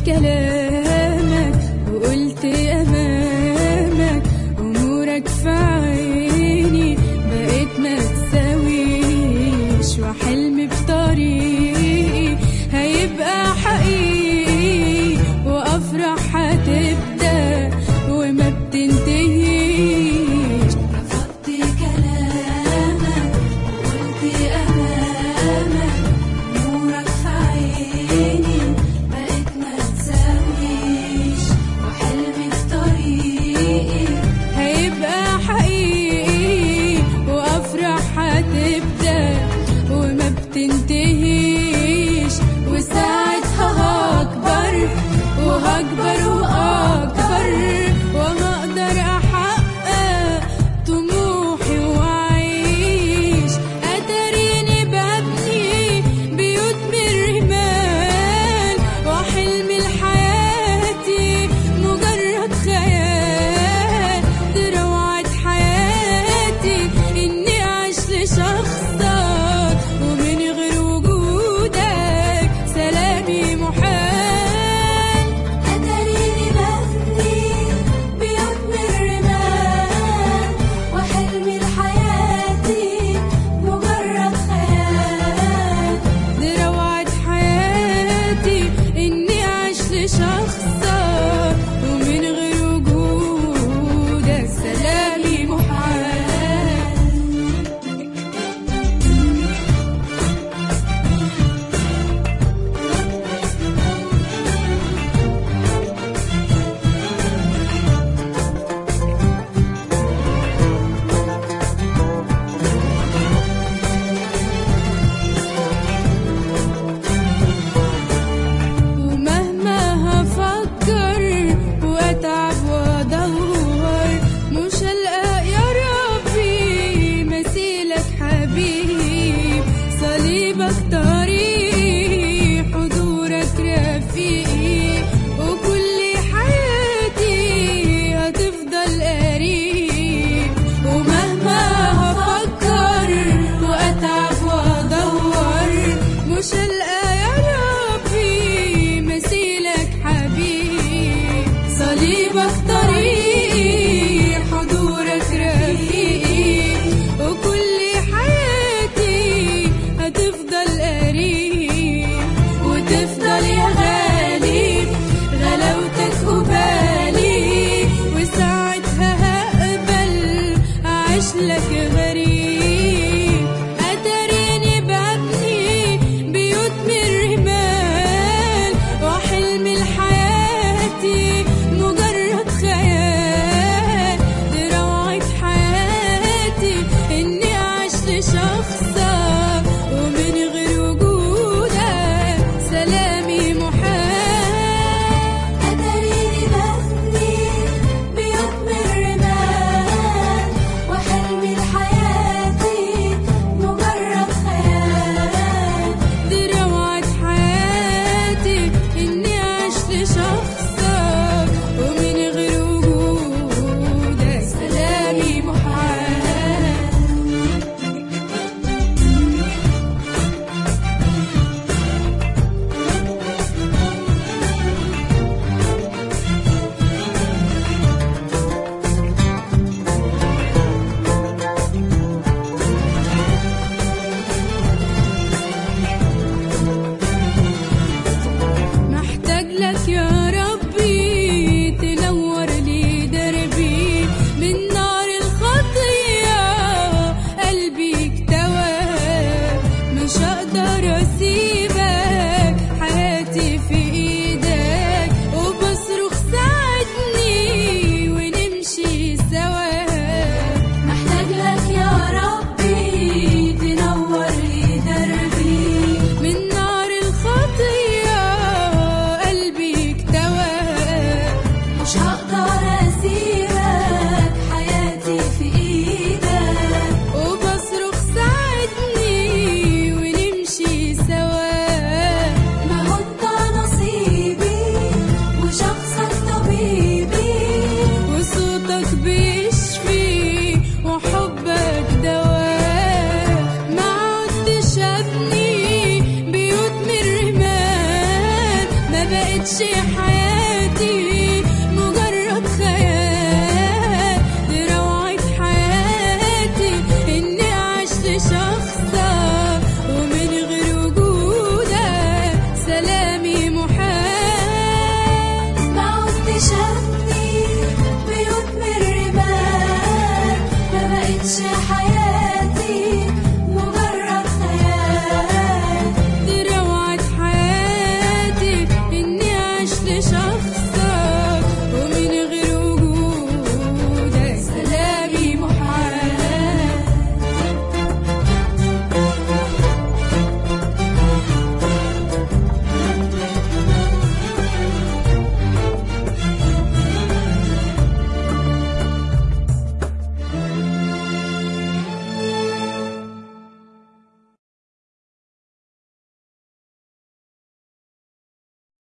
كلامك وقلت أمامك أمورك في عيني بقيت ما تساويش وحلمي بطريقي هيبقى حقيقي وأفرح هتبدأ وما بتنتهيش رفضت كلامك وقلت أمامك نورك في عيني بقيت ما تساويش وحلمي في طريقي هيبقى حقيقي وأفرح هتبدأ وما بتنتهيش وساعتها هكبر وهكبر وأكبر وهقدر أحقق طموحي وأعيش أتريني ببني بيوت من رمال وحلمي لحياتي مجرد خيال دي روعة حياتي إني أعيش لشخصك ومن غير وجودك سلامي محال أتريني ببني بيوت من رمال وحلمي لحياتي مجرد خيال دي روعة حياتي إني أعيش لشخصك ومن غير وجودك سلامي محال ومهما هفكر واتعب وادور مش هلقى يا ربي مثيلك حبيب صليبك طريقي حضورك رفيقي وكل حياتي هتفضل قريب ومهما هفكر واتعب وادور مش هلقى يا ربي مثيلك حبيب صليبك طريقي حضورك رفيقي وكل حياتي هتفضل قريب وتفضل يا غالي غلاوتك قبالي وساعتها هقبل أعيش لك غريب أتريني ببني بيوت من رمال وحلمي لحياتي مجرد خيال دي روعة حياتي إني أعيش لشخصك ومن غير وجودك سلامي محال أتريني ببني بيوت من رمال وحلمي لحياتي مجرد خيال دي روعة حياتي إني أعيش لشخصك ومن غير وجودك سلامي محال محتاج لك يا ربي تنور لي دربي من نار الخطية قلبي اكتوى مش هقدر اسيبك حياتي في ايدك وبصرخ ساعدني ونمشي سوا محتاج لك يا ربي تنور لي دربي من نار الخطية قلبي اكتوى مش هقدر اسيبك حياتي في ايدك وبصرخ ساعدني ونمشي سوا ما هو انت نصيبي وشخصك طبيبي وصوتك بيشفي وحبك دواء ما عدتش ابني بيوت من رمال ما بقتش حاجة عيش حياتي